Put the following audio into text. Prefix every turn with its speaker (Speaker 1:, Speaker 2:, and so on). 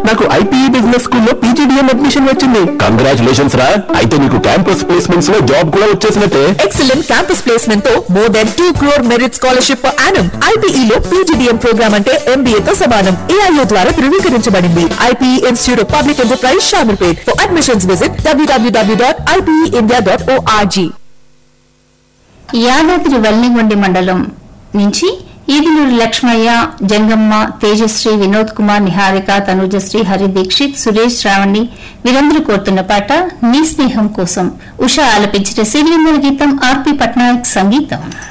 Speaker 1: నాకు IPE business స్కూల్లో PGDM admission వచ్చింది కంగ్రాచులేషన్స్ రా అయితే నీకు క్యాంపస్ ప్లేస్మెంట్స్ లో జాబ్ కూడా వచ్చేసినట్టే
Speaker 2: ఎక్సలెంట్ క్యాంపస్ ప్లేస్మెంట్ తో more than two crore merit scholarship per annum IPE లో పీజీడీఎం ప్రోగ్రామ్ అంటే ఎంబీఏ తో సమానం ఏఐఓ ద్వారా ధృవీకరించబడింది IPE institute of public enterprise Shamirpet for admissions visit WWW dot IPE India dot org
Speaker 3: Yadadri Valligondi మండలం నుంచి ఈదినూరి లక్ష్మయ్య జంగమ్మ తేజశ్రీ వినోద్ కుమార్ నిహారిక తనుజశ్రీ హరి దీక్షిత్ సురేష్ శ్రావణి వీరందరూ కోరుతున్న పాట నీ స్నేహం కోసం ఉషా ఆలపించిన సిరివెన్నెల గీతం ఆర్పి పట్నాయక్ సంగీతం